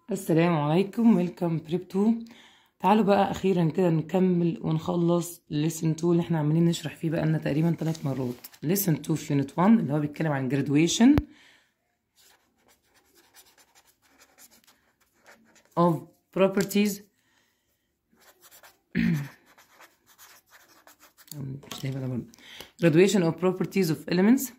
السلام عليكم ويلكم بريب 2 تعالوا بقى اخيرا كده نكمل ونخلص lesson 2 اللي احنا عمالين نشرح فيه بقى لنا تقريبا ثلاث مرات lesson 2 في unit 1 اللي هو بيتكلم عن graduation of properties مش لاقي بقى برضه. graduation of properties of elements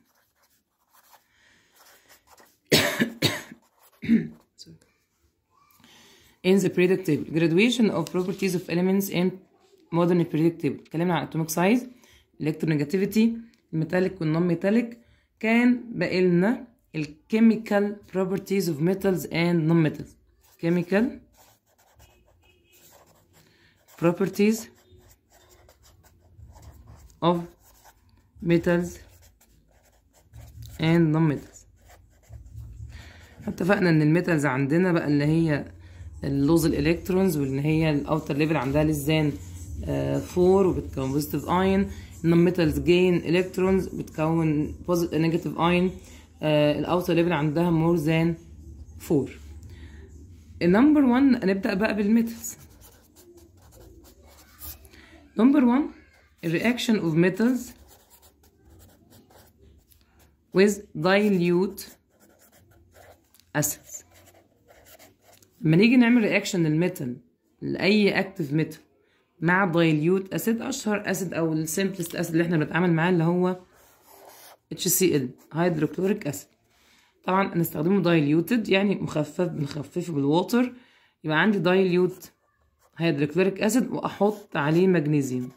in the periodic table graduation of properties of elements in modern periodic table اتكلمنا عن atomic size electronegativity الميتاليك والنون ميتاليك كان باقي لنا الchemical properties of metals and non-metals chemical properties of metals and non-metals اتفقنا ان الميتالز عندنا بقى اللي هي اللوز الالكترونز وان هي الاوتر ليفل عندها للزان 4 وبتكون بوزيتيف اين النون ميتالز جين الكترونز بتكون نيجاتيف اين الاوتر ليفل عندها مور ذان 4 النمبر 1 نبدا بقى بالميتالز نمبر 1 الرياكشن اوف metals with dilute acids لما نيجي نعمل رياكشن للميتال لاي اكتيف ميتال مع دايليوت اسيد اشهر اسيد او السمبلست اسيد اللي احنا بنتعامل معاه اللي هو HCl هيدروكلوريك اسيد طبعا هنستخدمه دايليوتد يعني مخفف بنخففه بالووتر يبقى عندي دايليوت هيدروكلوريك اسيد واحط عليه مغنيسيوم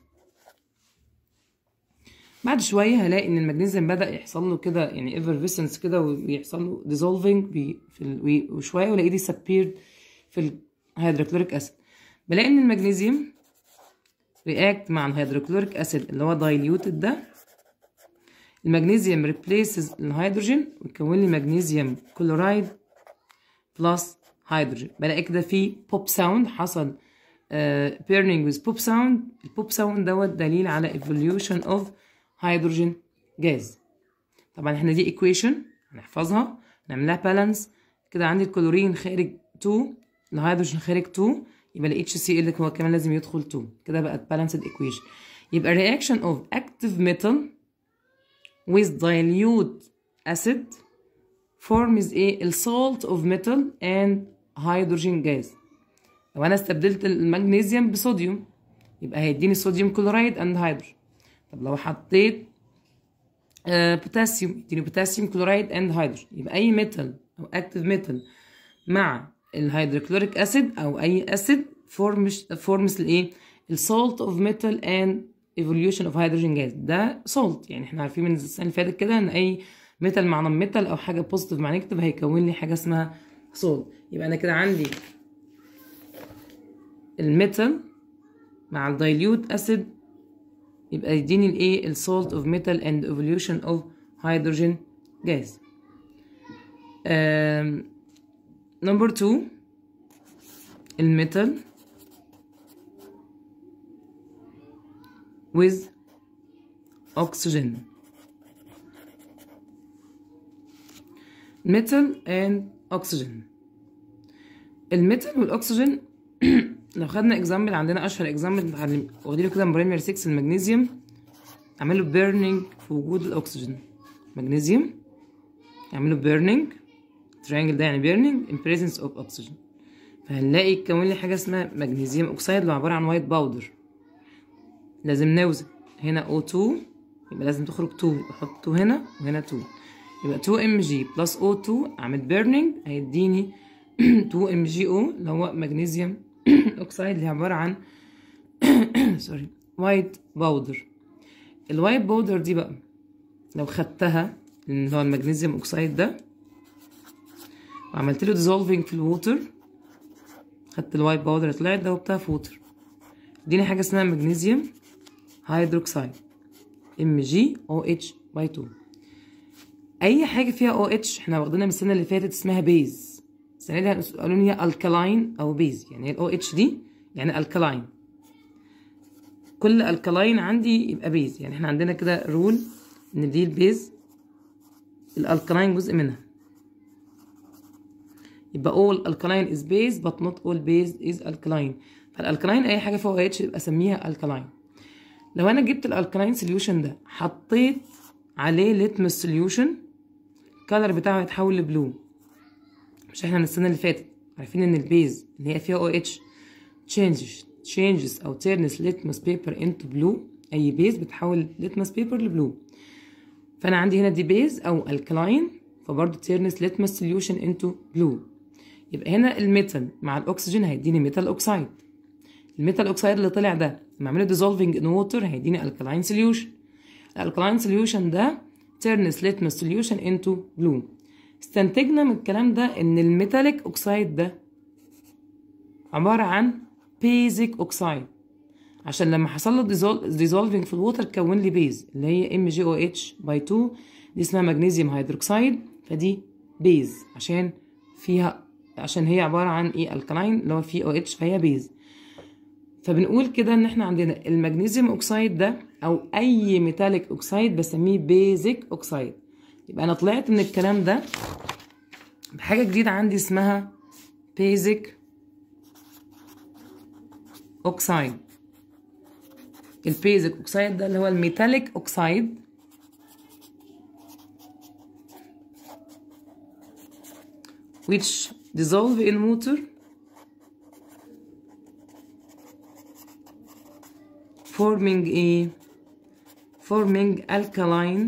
بعد شويه هلاقي ان المغنيسيوم بدا يحصل له كده يعني ايفرفيسنس كده ويحصل له ديزولفينج في ال... وشويه والاقيه ديسابيرد في الهيدروكلوريك اسيد بلاقي ان المغنيسيوم رياكت مع الهيدروكلوريك اسيد اللي هو دايليوتد ده المغنيسيوم ريبليسز الهيدروجين ويكون لي مغنيسيوم كلورايد بلس هيدروجين بلاقي كده في بوب ساوند حصل بيرنينج ويز بوب ساوند البوب ساوند دوت دليل على evolution of هيدروجين جاز طبعا احنا دي equation هنحفظها نعملها بالانس كده عندي الكلورين خارج 2 الهيدروجين خارج 2 يبقى ال HCl هو كمان لازم يدخل 2 كده بقت balanced equation يبقى reaction of active metal with dilute acid forms ايه ال salt of metal and hydrogen gas لو انا استبدلت المغنيسيوم بصوديوم يبقى هيديني صوديوم كلورايد اند هيدروجين طب لو حطيت آه بوتاسيوم يديني بوتاسيوم كلورايد اند هيدروجين يبقى اي ميتال او اكتيف ميتال مع الهيدروكلوريك اسيد او اي اسيد فورمش فورمس الايه السولت اوف ميتال اند ايفوليوشن اوف هيدروجين جاز ده سولت يعني احنا عارفين من السنه اللي فاتت كده ان اي ميتال مع نون ميتال او حاجه بوزيتيف مع نيجاتيف هيكون لي حاجه اسمها سولت يبقى انا كده عندي الميتال مع الدايليوت اسيد يبقى يديني الايه السولت اوف ميتال اند ايفوليوشن اوف هيدروجين جاز نمبر 2 الميتال with oxygen metal and oxygen الميتال والاكسجين لو خدنا اكزامبل عندنا اشهر اكزامبل واخدينه كده من برايمري 6 المغنيسيوم اعمل له بيرنينج في وجود الاكسجين مغنيسيوم اعمل له بيرنينج تريانجل ده يعني بيرنينج in presence of oxygen فهنلاقي يتكون لي حاجه اسمها مغنيسيوم اوكسيد اللي عباره عن وايت باودر لازم نوزن هنا O2 يبقى لازم تخرج 2 احط 2 هنا وهنا 2 يبقى 2 mg بلس O2 اعمل بيرنينج هيديني 2 mgO اللي هو مغنيسيوم اوكسيد اللي عباره عن سوري وايت باودر الوايت باودر دي بقى لو خدتها اللي هو المغنيسيوم اوكسيد ده وعملت له ديزولفينج في الووتر خدت الوايت باودر طلعت دوبتها في ووتر اديني حاجه اسمها مغنيسيوم هيدروكسيد ام جي او اتش باي 2 اي حاجه فيها او اتش احنا واخدينها من السنه اللي فاتت اسمها بيز السنه دي قالوا لي هي الكلاين او بيز يعني الاو اتش دي يعني الكلاين كل الكلاين عندي يبقى بيز يعني احنا عندنا كده رول ان دي البيز الالكلاين جزء منها يبقى all alkaline is base but not all base is alkaline فالالكلاين اي حاجه فيها OH يبقى اسميها الكلاين لو انا جبت الالكلاين سوليوشن ده حطيت عليه ليتمس سوليوشن الكالر بتاعه هيتحول لبلو مش احنا من السنه اللي فاتت عارفين ان البيز اللي هي فيها OH changes changes او turns litmus paper into blue اي بيز بتحول litmus paper لبلو فانا عندي هنا دي بيز او الكلاين فبرضه turns litmus solution into blue يبقى هنا الميتال مع الاكسجين هيديني ميتال اوكسايد الميتال اوكسايد اللي طلع ده لما اعمله dissolving in water هيديني الكلاين solution الالكلاين solution ده turns litmus solution into blue استنتجنا من الكلام ده ان الميتاليك اوكسايد ده عبارة عن بيزك اوكسايد عشان لما حصل له ديزولفنج في الووتر كون لي بيز اللي هي ام جي او اتش باي 2 دي اسمها مغنيسيوم هيدروكسيد فدي بيز عشان فيها عشان هي عباره عن ايه الكلاين اللي هو فيه او اتش فهي بيز فبنقول كده ان احنا عندنا المغنيسيوم اوكسايد ده او اي ميتاليك اوكسايد بسميه بيزك اوكسايد يبقى انا طلعت من الكلام ده بحاجه جديده عندي اسمها بيزك اوكسايد البيزك اوكسايد ده اللي هو الميتاليك اوكسايد which dissolve in water forming a forming alkaline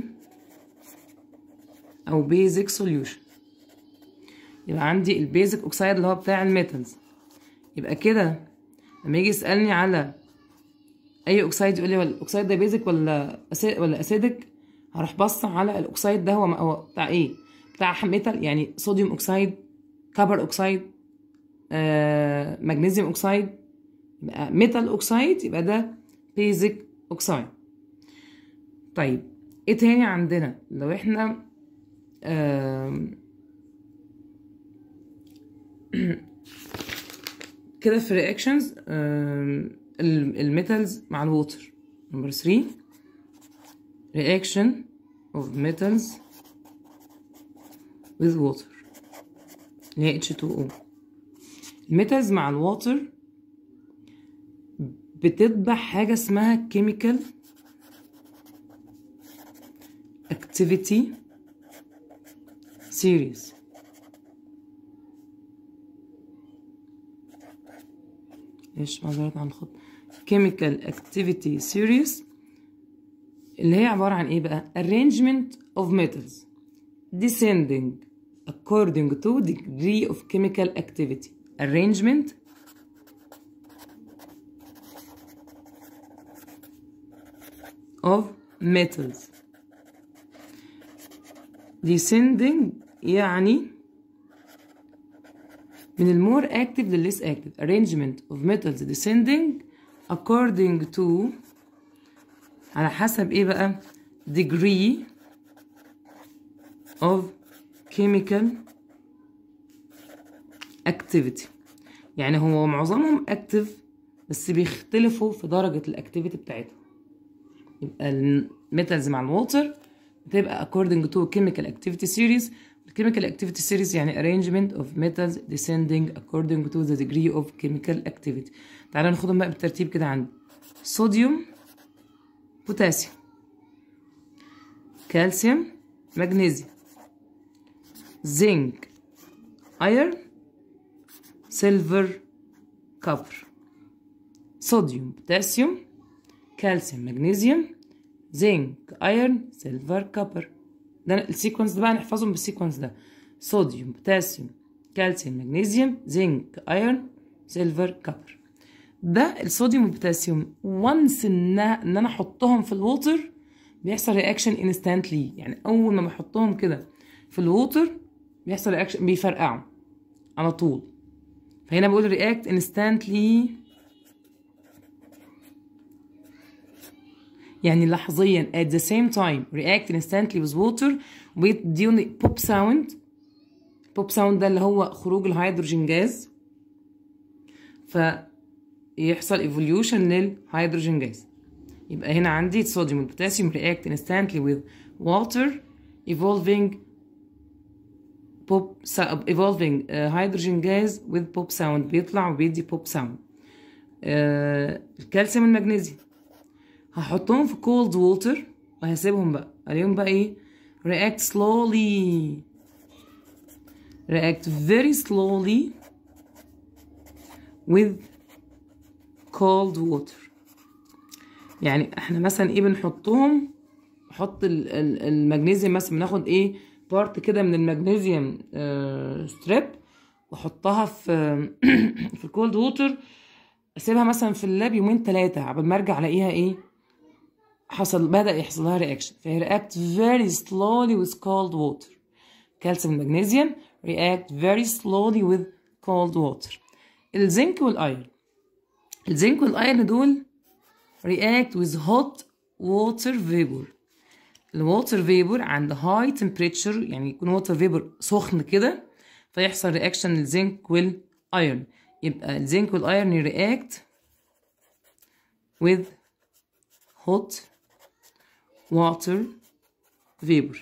او basic solution يبقى عندي البيزك اوكسايد اللي هو بتاع الميتالز يبقى كده لما يجي يسالني على اي اوكسايد يقول لي الاوكسايد ده بيزك ولا أسي... ولا اسيدك هروح بص على الاوكسايد ده هو, هو بتاع ايه بتاع ميتال يعني صوديوم اوكسايد كبر اوكسايد آه، مغنيسيوم اوكسايد يبقى ميتال اوكسايد يبقى ده بيزك اوكسايد طيب ايه تاني عندنا لو احنا آم، كده في رياكشنز الميتالز مع الووتر نمبر 3 reaction of metals with water اللي هي H2O الميتالز مع الواتر بتتبع حاجة اسمها chemical activity series ايش معذرة عن الخط chemical activity series اللي هي عبارة عن ايه بقى arrangement of metals descending according to degree of chemical activity arrangement of metals descending يعني من المور active للليس active arrangement of metals descending according to على حسب ايه بقى degree of chemical activity يعني هو معظمهم active بس بيختلفوا في درجة الاكتيفيتي بتاعتهم يبقى الميتالز مع الووتر بتبقى according to chemical activity series chemical activity series يعني arrangement of metals descending according to the degree of chemical activity تعالى ناخدهم بقى بالترتيب كده عندي صوديوم بوتاسيوم كالسيوم مغنيسيوم زنك ايرن سيلفر كوبر صوديوم بوتاسيوم كالسيوم مغنيسيوم زنك ايرن سيلفر كوبر ده السيكونس ده بقى نحفظهم بالسيكونس ده صوديوم بوتاسيوم كالسيوم مغنيسيوم زنك ايرن سيلفر كوبر ده الصوديوم والبوتاسيوم وانس ان ان انا احطهم في الووتر بيحصل رياكشن انستانتلي يعني اول ما بحطهم كده في الووتر بيحصل رياكشن بيفرقعوا على طول فهنا بقول رياكت انستانتلي يعني لحظيا at the same time react instantly with water وبيديوني pop sound pop sound ده اللي هو خروج الهيدروجين جاز فيحصل evolution للهيدروجين جاز يبقى هنا عندي الصوديوم والبوتاسيوم react instantly with water evolving بوب evolving uh, hydrogen gas with pop sound بيطلع وبيدي pop sound آه الكالسيوم والمغنيسيوم هحطهم في cold water وهسيبهم بقى عليهم بقى ايه react slowly react very slowly with cold water يعني احنا مثلا ايه بنحطهم نحط ال- ال- المغنيسيوم مثلا بناخد ايه بارت كده من المغنيسيوم آه ستريب واحطها في في الكولد ووتر اسيبها مثلا في اللاب يومين ثلاثه قبل ما ارجع الاقيها ايه حصل بدا يحصل لها رياكشن فهي react very slowly with cold water كالسيوم المغنيسيوم react very slowly with cold water الزنك والايرون الزنك والايرون دول react with hot water vapor الووتر فيبر عند هاي temperature يعني يكون ووتر فيبر سخن كده فيحصل رياكشن للزنك والايرون يبقى الزنك والايرون react with hot water vapor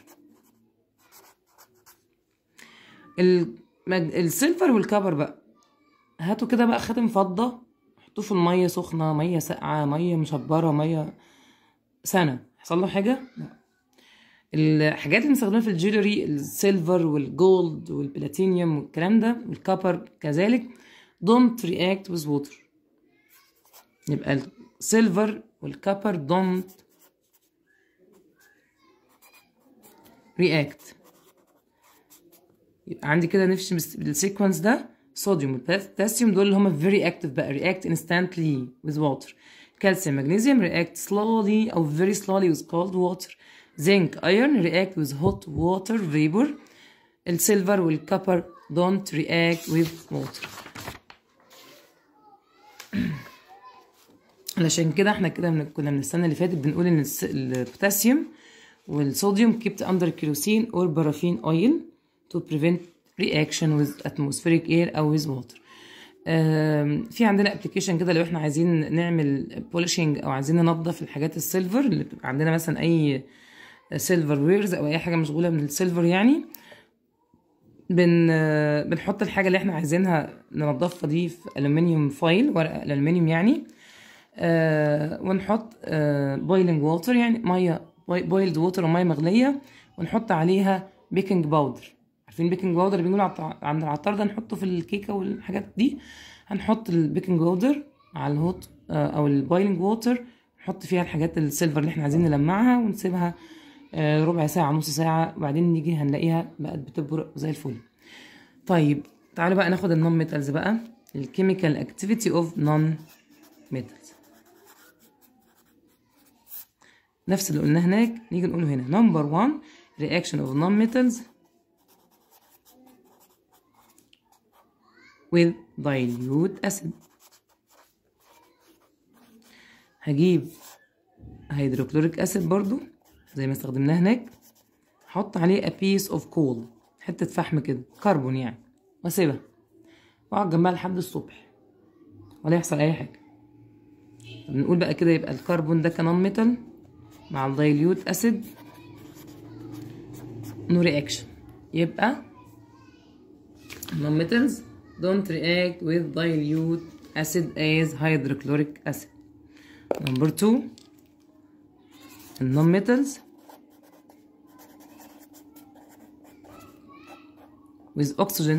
المج... السيلفر والكبر بقى هاتوا كده بقى خاتم فضة حطوه في المية سخنة مية ساقعة مية مشبرة مية سنة حصل له حاجة؟ لا الحاجات اللي بنستخدمها في الجولري السيلفر والجولد والبلاتينيوم والكلام ده والكبر كذلك don't react with water يبقى السيلفر والكبر don't react يبقى عندي كده نفسي بالسيكونس ده صوديوم والبوتاسيوم دول اللي هم very active بقى react instantly with water calcium magnesium react slowly or very slowly with cold water zinc iron react with hot water vapor السيلفر والكبر don't react with water علشان كده احنا كده من كنا من السنه اللي فاتت بنقول ان الس- البوتاسيوم والصوديوم kept under kerosene or paraffin oil to prevent reaction with atmospheric air او with water آم، في عندنا ابلكيشن كده لو احنا عايزين نعمل بولشنج او عايزين ننظف الحاجات السيلفر اللي بتبقى عندنا مثلا اي سيلفر ويرز او اي حاجه مشغوله من السيلفر يعني بن بنحط الحاجه اللي احنا عايزينها ننضفها دي في الومنيوم فايل ورق الالومنيوم يعني آه ونحط آه بويلنج ووتر يعني ميه بويلد ووتر وميه مغليه ونحط عليها بيكنج باودر عارفين بيكنج باودر اللي بنقول عط- عند العطار ده نحطه في الكيكه والحاجات دي هنحط البيكنج باودر على الهوت آه او البويلنج ووتر نحط فيها الحاجات السيلفر اللي احنا عايزين نلمعها ونسيبها آه ربع ساعه نص ساعه وبعدين نيجي هنلاقيها بقت بتبرق زي الفل طيب تعالوا بقى ناخد النون ميتالز بقى الكيميكال اكتيفيتي اوف نون ميتالز نفس اللي قلناه هناك نيجي نقوله هنا نمبر 1 reaction of non-metals with dilute acid هجيب هيدروكلوريك اسيد برضو زي ما استخدمناه هناك احط عليه a piece of coal حتة فحم كده كربون يعني واسيبها واقعد جنبها لحد الصبح ولا يحصل اي حاجة بنقول بقى كده يبقى الكربون ده كنون ميتال مع الدايليوت اسيد نو رياكشن يبقى non metals don't react with dilute acid as hydrochloric acid number two non metals with oxygen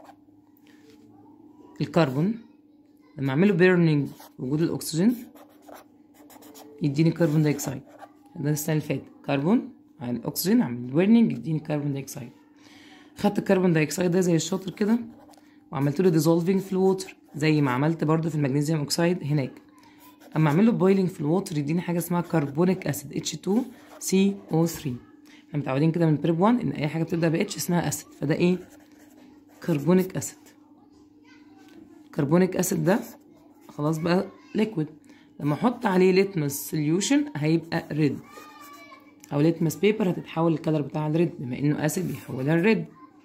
الكربون لما اعمله بيرنينج وجود الاكسجين يديني كربون دايوكسيد ده السنه اللي فاتت كربون على الاكسجين اعمل بيرنينج يديني كربون دايوكسيد خدت الكربون دايوكسيد ده زي الشاطر كده وعملت له ديزولفينج في الووتر زي ما عملت برضو في المغنيسيوم اوكسيد هناك اما اعمل له بويلنج في الووتر يديني حاجه اسمها كربونيك اسيد H2CO3 احنا متعودين كده من بريب 1 ان اي حاجه بتبدا ب H اسمها اسيد فده ايه كربونيك اسيد كربونيك اسيد ده خلاص بقى ليكويد لما احط عليه ليتمس سوليوشن هيبقى ريد او ليتمس بيبر هتتحول الكلر بتاعها لريد بما انه اسيد بيحولها لريد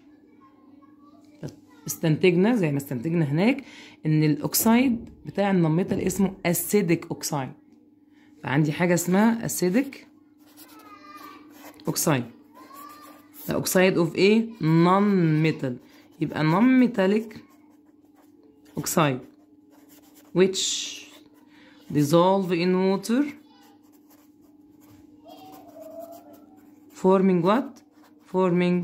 استنتجنا زي ما استنتجنا هناك ان الاكسايد بتاع النميتال اسمه اسيدك اوكسايد فعندي حاجه اسمها اسيدك اوكسايد the oxide of a non-metal يبقى non-metallic oxide which dissolve in water forming what? forming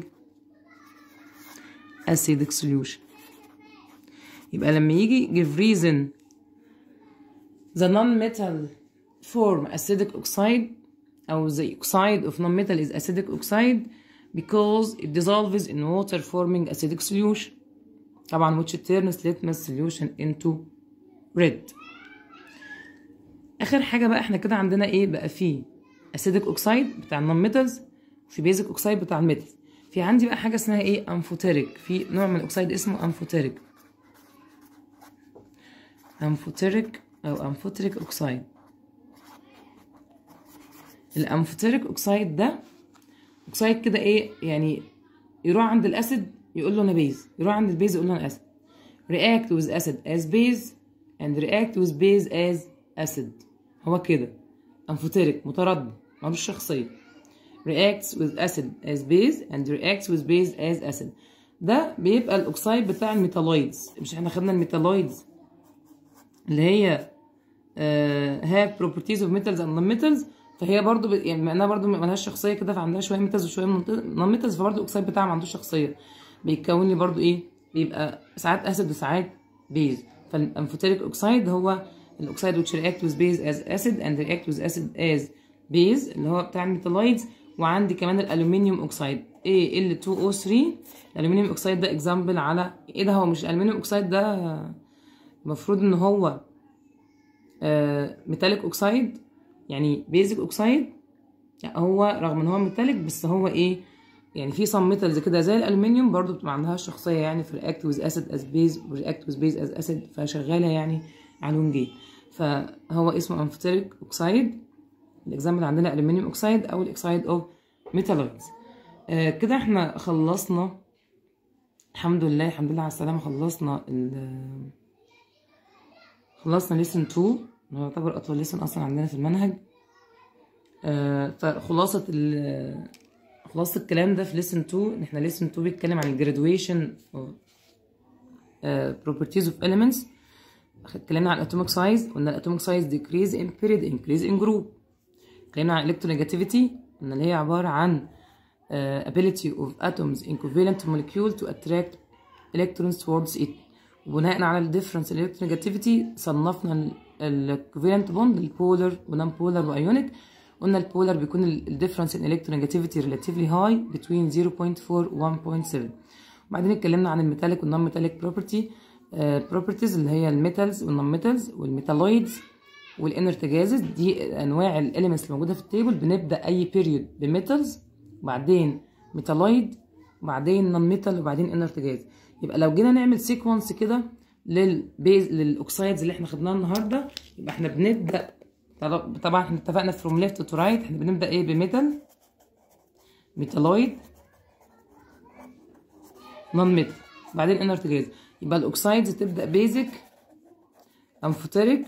acidic solution يبقى لما يجي give reason the non-metal form acidic oxide أو the oxide of non-metal is acidic oxide because it dissolves in water forming acidic solution طبعا which turns litmus solution into red اخر حاجه بقى احنا كده عندنا ايه بقى في acidic oxide بتاع النون ميتالز وفي بيزك اوكسايد بتاع الميتالز في عندي بقى حاجه اسمها ايه امفوتيريك في نوع من الاكسايد اسمه امفوتيريك امفوتيريك او امفوتيريك اوكسايد الامفوتيريك اوكسايد ده اوكسايد كده ايه يعني يروح عند الاسيد يقول له انا بيز يروح عند البيز يقول له انا اسيد react with acid as base and react with base as acid هو كده امفوتيريك متردد ملوش شخصيه reacts with acid as base and reacts with base as acid ده بيبقى الاكسايد بتاع الميتالويدز مش احنا خدنا الميتالويدز اللي هي uh, have properties of metals and non-metals فهي برضو ب... يعني معناها برضو ملهاش شخصيه كده فعندها شويه ميتالز وشويه نون ميتالز فبرضو الاكسايد بتاعها ما عندوش شخصيه بيتكون لي برضو ايه بيبقى ساعات اسيد وساعات بيز فالامفوتيريك اوكسايد هو الاكسايد which react with base as acid and react with acid as base اللي هو بتاع الميتالويدز وعندي كمان الالومنيوم اوكسايد Al2O3 الالومنيوم اوكسايد ده اكزامبل على ايه ده هو مش الالومنيوم اوكسايد ده المفروض ان هو ميتاليك اوكسايد يعني بيزك اوكسايد هو رغم ان هو ميتاليك بس هو ايه يعني في صم ميتالز كده زي الالومنيوم برضو بتبقى عندها شخصيه يعني في رياكت ويز اسيد از بيز ورياكت ويز بيز از اسيد فشغاله يعني على لونجين فهو اسمه امفوتيريك اوكسايد الاكزامبل عندنا الومنيوم اوكسايد او الاكسايد اوف ميتالويدز آه كده احنا خلصنا الحمد لله الحمد لله على السلامه خلصنا ال خلصنا ليسن 2 اللي هو يعتبر اطول ليسن اصلا عندنا في المنهج آه فخلاصه ال خلاصه الكلام ده في ليسن 2 ان احنا ليسن 2 بيتكلم عن الجرادويشن اوف properties of elements اتكلمنا عن الاتوميك سايز قلنا الاتوميك سايز decrease in period increase in group اتكلمنا عن electronegativity قلنا اللي هي عبارة عن uh, ability of atoms in covalent molecule to attract electrons towards it وبناء على ال difference electronegativity صنفنا ال covalent bond البولر ونون بولر وايونيك قلنا البولر بيكون ال difference in electronegativity relatively high between 0.4 و 1.7 وبعدين اتكلمنا عن الميتاليك والنون ميتاليك property بروبرتيز اللي هي الميتالز والنون ميتالز والميتالويدز والانرت جازز دي انواع الاليمنتس اللي موجوده في التيبل بنبدا اي بيريود بميتالز وبعدين ميتالويد وبعدين نون ميتال وبعدين انرت جاز يبقى لو جينا نعمل سيكونس كده للبيز للاوكسايدز اللي احنا خدناها النهارده يبقى احنا بنبدا طبعا احنا اتفقنا فروم ليفت تو رايت احنا بنبدا ايه بميتال ميتالويد نون ميتال بعدين انرت جاز يبقى الاوكسايدز تبدا بيزك امفوتيريك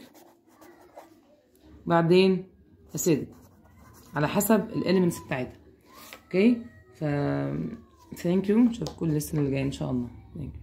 بعدين اسيدك على حسب الاليمنتس بتاعتها اوكي ف ثانك يو نشوفكم الليسن اللي جاي ان شاء الله ثانك يو